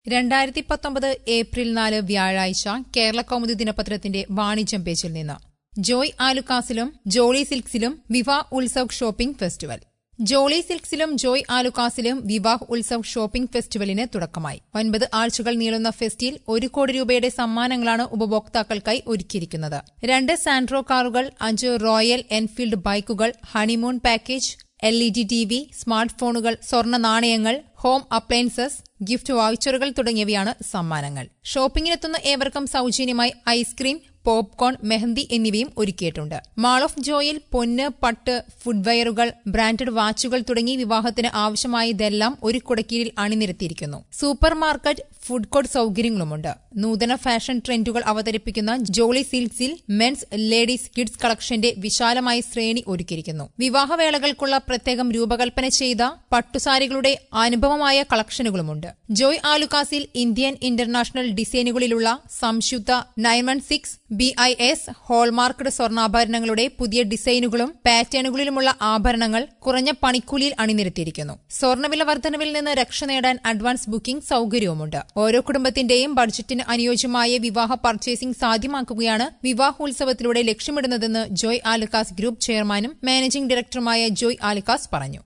രണ്ടായിരത്തി പത്തൊമ്പത് ഏപ്രിൽ നാല് വ്യാഴാഴ്ച കേരള കൗമുദി ദിനപത്രത്തിന്റെ വാണിജ്യം പേജിൽ നിന്ന് ജോയ് ആലുക്കാസിലും ജോളി സിൽക്സിലും വിവാഹ് ഉത്സവ് ഷോപ്പിംഗ് ഫെസ്റ്റിവൽ ജോളി സിൽക്സിലും ജോയ് ആലുക്കാസിലും വിവാഹ് ഉത്സവ് ഷോപ്പിംഗ് ഫെസ്റ്റിവലിന് തുടക്കമായി ഒൻപത് ആഴ്ചകൾ നീളുന്ന ഫെസ്റ്റിൽ ഒരു കോടി രൂപയുടെ സമ്മാനങ്ങളാണ് ഉപഭോക്താക്കൾക്കായി ഒരുക്കിയിരിക്കുന്നത് രണ്ട് സാൻഡ്രോ കാറുകൾ അഞ്ച് റോയൽ എൻഫീൽഡ് ബൈക്കുകൾ honeymoon package L E D T V smart ഫോണുകൾ സ്വർണ്ണ നാണയങ്ങൾ ഹോം അപ്ലയൻസസ് ഗിഫ്റ്റ് വൗച്ചറുകൾ തുടങ്ങിയവയാണ് സമ്മാനങ്ങൾ ഷോപ്പിംഗിനെത്തുന്ന ഏവർക്കും സൌജന്യമായി ഐസ്ക്രീം പോപ്കോൺ മെഹന്തി എന്നിവയും ഒരുക്കിയിട്ടുണ്ട് മാൾ ഓഫ് ജോയിൽ പൊന്ന് പട്ട് ഫുഡ്വെയറുകൾ ബ്രാൻഡഡ് വാച്ചുകൾ തുടങ്ങി വിവാഹത്തിന് ആവശ്യമായതെല്ലാം ഒരു കുടക്കീഴിൽ അണിനിരത്തിയിരിക്കുന്നു സൂപ്പർ മാർക്കറ്റ് ഫുഡ് കോർട്ട് സൌകര്യങ്ങളുമുണ്ട് നൂതന ഫാഷൻ ട്രെൻഡുകൾ അവതരിപ്പിക്കുന്ന ജോളി സിൽക്സിൽ മെൻസ് ലേഡീസ് കിഡ്സ് കളക്ഷന്റെ വിശാലമായ ശ്രേണി ഒരുക്കിയിരിക്കുന്നു വിവാഹവേളകൾക്കുള്ള പ്രത്യേകം രൂപകൽപ്പന ചെയ്ത പട്ടുസാരികളുടെ അനുഭവമായ കളക്ഷനുകളുമുണ്ട് ജോയ് ആലുക്കാസിൽ ഇന്ത്യൻ ഇന്റർനാഷണൽ ഡിസൈനുകളിലുള്ള സംയുക്ത nine one six B I S hallmarked സ്വർണ്ണാഭരണങ്ങളുടെ പുതിയ ഡിസൈനുകളും പാറ്റേണുകളിലുമുള്ള ആഭരണങ്ങൾ കുറഞ്ഞ പണിക്കൂലിയിൽ അണിനിരത്തിയിരിക്കുന്നു സ്വർണ്ണവില വർധനവിൽ നിന്ന് രക്ഷ നേടാൻ അഡ്വാൻസ് ബുക്കിംഗ് സൌകര്യവുമുണ്ട് ഓരോ കുടുംബത്തിന്റെയും ബഡ്ജറ്റിന് അനുയോജ്യമായ വിവാഹ പർച്ചേസിംഗ് സാധ്യമാക്കുകയാണ് വിവാഹോത്സവത്തിലൂടെ ലക്ഷ്യമിടുന്നതെന്ന് ജോയ് ആലുക്കാസ് ഗ്രൂപ്പ് ചെയർമാനും മാനേജിംഗ് ഡയറക്ടറുമായ ജോയ് ആലുക്കാസ് പറഞ്ഞു